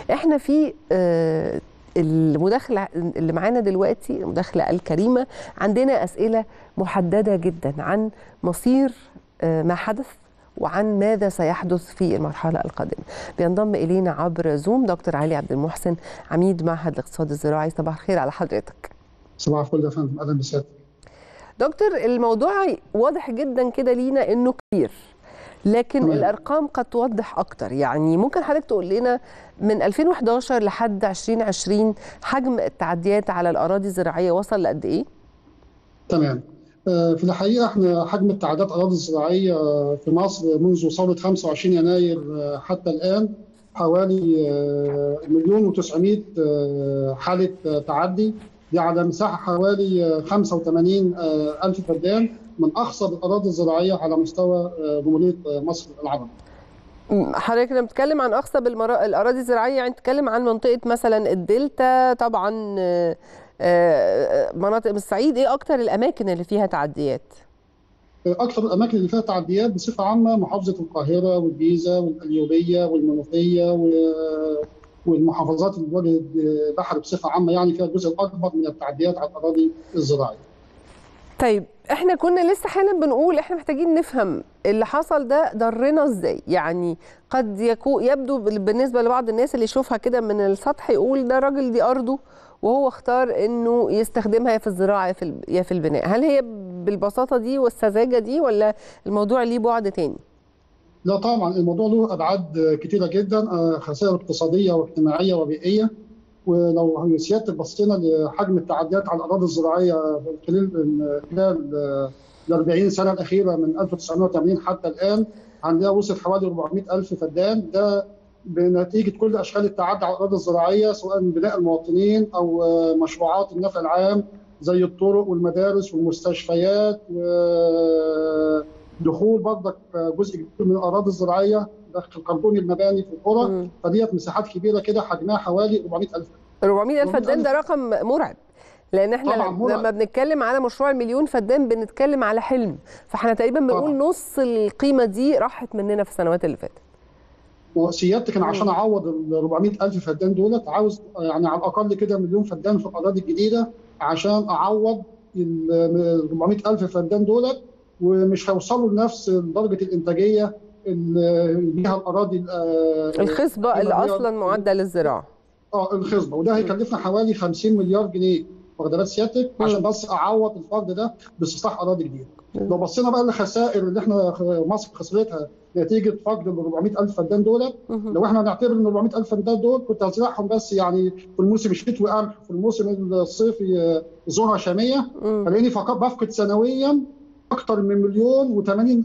احنا في آه، المداخله اللي معانا دلوقتي المداخله الكريمه عندنا اسئله محدده جدا عن مصير آه، ما حدث وعن ماذا سيحدث في المرحله القادمه. بينضم الينا عبر زوم دكتور علي عبد المحسن عميد معهد الاقتصاد الزراعي صباح الخير على حضرتك. صباح الفل يا فندم اهلا بسيادتك دكتور الموضوع واضح جدا كده لينا انه كبير لكن تمام. الارقام قد توضح اكتر يعني ممكن حضرتك تقول لنا من 2011 لحد 2020 حجم التعديات على الاراضي الزراعيه وصل لقد ايه؟ تمام آه، في الحقيقه احنا حجم التعديات الاراضي الزراعيه آه، في مصر منذ ثوره 25 يناير آه، حتى الان حوالي آه، مليون و900 حاله آه، تعدي دي على مساحه حوالي آه، 85 آه، الف فدان من اخصب الاراضي الزراعيه على مستوى آه، جمهوريه آه، مصر العربيه م، حضرتك لما بتتكلم عن اخصب المرا... الاراضي الزراعيه يعني بتتكلم عن منطقه مثلا الدلتا طبعا آه، آه، مناطق من الصعيد ايه اكتر الاماكن اللي فيها تعديات؟ اكثر الاماكن اللي فيها تعديات بصفه عامه محافظه القاهره والجيزه والقليوبيه والمنوفيه و- والمحافظات اللي بوجه البحر بصفه عامه يعني فيها الجزء الاكبر من التعديات على الاراضي الزراعيه. طيب احنا كنا لسه حالا بنقول احنا محتاجين نفهم اللي حصل ده ضرنا ازاي يعني قد يكون يبدو بال- بالنسبه لبعض الناس اللي يشوفها كده من السطح يقول ده راجل دي ارضه وهو اختار انه يستخدمها يا في الزراعه يا في ال- يا في البناء هل هي بالبساطه دي والسذاجه دي ولا الموضوع ليه بعد تاني لا طبعا الموضوع له ابعاد كثيره جدا آه، خسائر اقتصاديه واجتماعيه وبيئيه ولو سيادتك بصينا لحجم التعديات على الاراضي الزراعيه خلال خلال آه، ال 40 سنه الاخيره من 1980 حتى الان عندنا وصل حوالي 400 الف فدان ده بنتيجه كل اشكال التعدي على الاراضي الزراعيه سواء من بناء المواطنين او آه، مشروعات النفع العام زي الطرق والمدارس والمستشفيات ودخول برضك جزء كبير من الاراضي الزراعيه داخل كربون المباني في القرى مم. فديت مساحات كبيره كده حجمها حوالي 400 الف 400 الف 400 فدان ده رقم مرعب لان احنا طبعاً مرعب. لما بنتكلم على مشروع المليون فدان بنتكلم على حلم فاحنا تقريبا بنقول طبعاً. نص القيمه دي راحت مننا في السنوات اللي فاتت وسيادتك انا عشان اعوض ال 400 الف فدان دولت عاوز يعني على الاقل كده مليون فدان في الاراضي الجديده عشان اعوض ال 400 الف فدان دولت ومش هيوصلوا لنفس درجه الانتاجيه اللي بيها الاراضي آه، الخصبه اللي هي- اصلا معده للزراعه اه الخصبه وده هيكلفنا حوالي 50 مليار جنيه واخد بالك سيادتك مم. عشان بس اعوض الفرق ده باستصلاح اراضي جديده. لو بصينا بقى للخسائر اللي احنا مصر خسرتها نتيجه فقد ال 400 الف فدان دولت مهم. لو احنا نعتبر ان 400 الف فدان دول كنت هزرعهم بس يعني في الموسم الشتوي قمح في الموسم الصيفي آه، ذره شاميه مم. هلاقيني فقط بفقد سنويا اكثر من مليون و80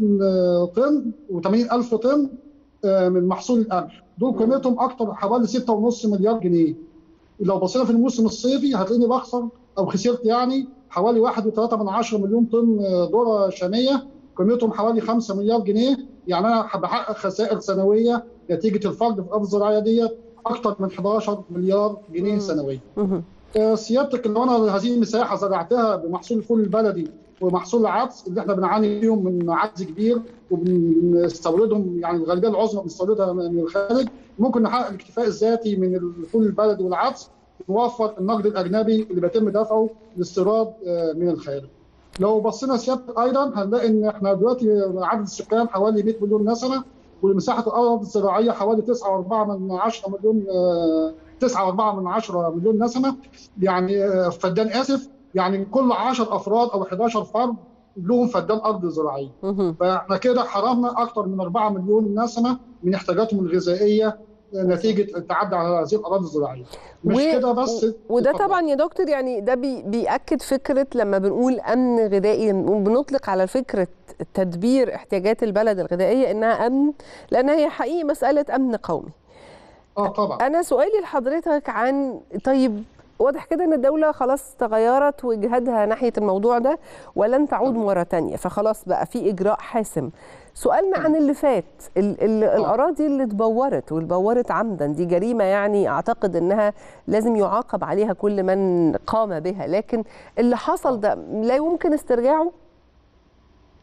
طن و80 الف طن آه، من محصول القمح دول قيمتهم اكثر حوالي 6.5 مليار جنيه لو بصينا في الموسم الصيفي هتلاقيني بخسر او خسرت يعني حوالي 1.3 من عشرة مليون طن آه، ذره شاميه قيمتهم حوالي 5 مليار جنيه يعني انا بحقق خسائر سنويه نتيجه الفقد في الارض الزراعيه ديت اكثر من 11 مليار جنيه مم. سنويا مهم. آه، سيادتك لو انا هذه المساحه زرعتها بمحصول الفول البلدي ومحصول العدس اللي احنا بنعاني فيهم من عجز كبير وبنستوردهم يعني الغالبيه العظمى بنستوردها من الخارج ممكن نحقق الاكتفاء الذاتي من الفول البلدي والعدس نوفر النقد الاجنبي اللي بيتم دفعه للاستيراد آه، من الخارج. لو بصينا سيادتك ايضا هنلاقي ان احنا دلوقتي عدد السكان حوالي 100 مليون نسمه ومساحه الارض الزراعيه حوالي 9.4 من 10 مليون آه، 9.4 من 10 مليون نسمه يعني آه، فدان اسف يعني كل 10 افراد او 11 فرد لهم فدان ارض زراعيه مهم. فاحنا كده حرمنا اكثر من 4 مليون نسمه من احتياجاتهم الغذائيه نتيجه التعدي على هذه الاراضي الزراعيه مش و- كده بس و- وده اتفضل. طبعا يا دكتور يعني ده بي بيأكد فكرة لما بنقول أمن غذائي وبنطلق على فكرة تدبير احتياجات البلد الغذائية إنها أمن لأن هي حقيقي مسألة أمن قومي اه طبعا أنا سؤالي لحضرتك عن طيب واضح كده ان الدوله خلاص تغيرت وجهادها ناحيه الموضوع ده ولن تعود مره تانية فخلاص بقى في اجراء حاسم سؤالنا عن اللي فات ال ال الاراضي اللي اتبورت والبورت عمدا دي جريمه يعني اعتقد انها لازم يعاقب عليها كل من قام بها لكن اللي حصل ده لا يمكن استرجاعه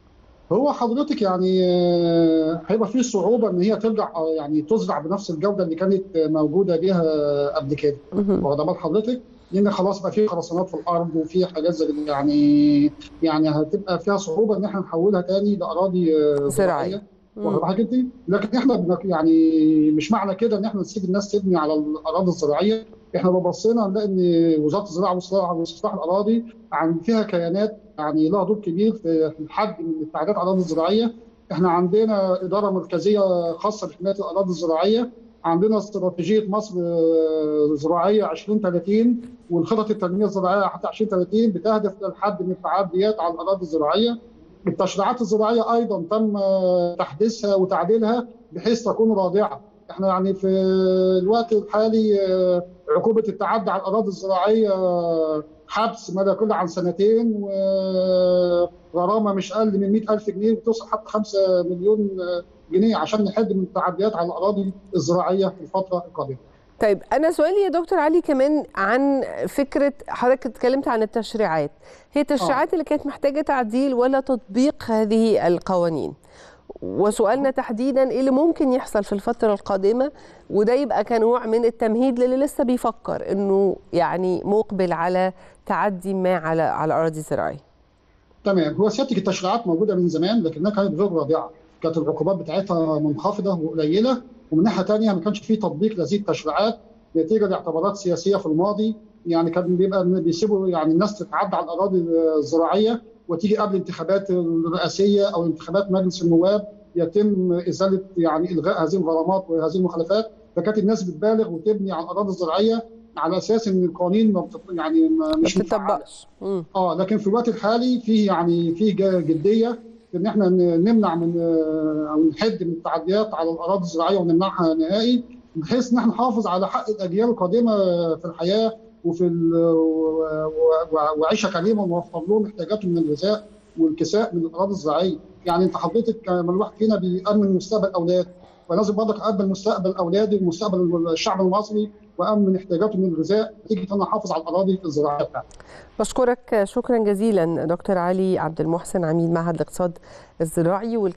هو حضرتك يعني آه، هيبقى في صعوبه ان هي ترجع آه، يعني تزرع بنفس الجوده اللي كانت موجوده بيها قبل كده مهم. واخد بال حضرتك لان خلاص بقى في خرسانات في الارض وفي حاجات زي كده. يعني يعني هتبقى فيها صعوبه ان احنا نحولها تاني لاراضي آه، زراعية. زراعيه واخد مم. بالك انت لكن احنا بنك يعني مش معنى كده ان احنا نسيب الناس تبني على الاراضي الزراعيه احنا لو بصينا نلاقي ان وزاره الزراعه والصلاح واستصلاح الاراضي عن فيها كيانات يعني لها دور كبير في الحد من التعديات على الاراضي الزراعيه احنا عندنا اداره مركزيه خاصه بحمايه الاراضي الزراعيه عندنا استراتيجيه مصر آه، زراعيه 2030 والخطط التنميه الزراعيه حتى 2030 بتهدف الى الحد من التعديات على الاراضي الزراعيه التشريعات الزراعيه ايضا تم آه، تحديثها وتعديلها بحيث تكون رادعه احنا يعني في الوقت الحالي آه، عقوبه التعدي على الاراضي الزراعيه آه، حبس ما لا يقل عن سنتين وغرامه مش اقل من 100000 جنيه بتوصل حتى 5 مليون آه، جنيه عشان نحد من التعديات على الاراضي الزراعيه في الفتره القادمه. طيب انا سؤالي يا دكتور علي كمان عن فكره حضرتك اتكلمت عن التشريعات هي التشريعات اللي كانت محتاجه تعديل ولا تطبيق هذه القوانين وسؤالنا تحديدا ايه اللي ممكن يحصل في الفتره القادمه وده يبقى كنوع من التمهيد للي لسه بيفكر انه يعني مقبل على تعدي ما على على اراضي زراعيه تمام هو سيادتك التشريعات موجوده من زمان لكنها كانت غير رادعه كانت العقوبات بتاعتها منخفضه وقليله ومن ناحيه ثانيه ما كانش فيه تطبيق لهذه التشريعات نتيجه لاعتبارات سياسيه في الماضي يعني كان بيبقى بيسيبوا يعني الناس تتعدى على الاراضي الزراعيه وتيجي قبل الانتخابات الرئاسيه او انتخابات مجلس النواب يتم ازاله يعني الغاء هذه الغرامات وهذه المخالفات فكانت الناس بتبالغ وتبني على الاراضي الزراعيه على اساس ان القوانين ما بتط... يعني ما- ما مش مفعلة. بتطبقش مم. اه لكن في الوقت الحالي فيه يعني فيه جا- جديه في ان احنا ن- نمنع من آه، او نحد من التعديات على الاراضي الزراعيه ونمنعها نهائي بحيث ان احنا نحافظ على حق الاجيال القادمه في الحياه وفي ال- و- و- وعيشه كريمه ونوفر لهم احتياجاتهم من الغذاء والكساء من الاراضي الزراعيه، يعني انت حضرتك لما الواحد فينا بيامن مستقبل اولاده ولازم برضك امن مستقبل اولادي ومستقبل الشعب المصري وامن احتياجاته من الغذاء تيجي انا احافظ على الاراضي الزراعيه بتاعتي. بشكرك شكرا جزيلا دكتور علي عبد المحسن عميد معهد الاقتصاد الزراعي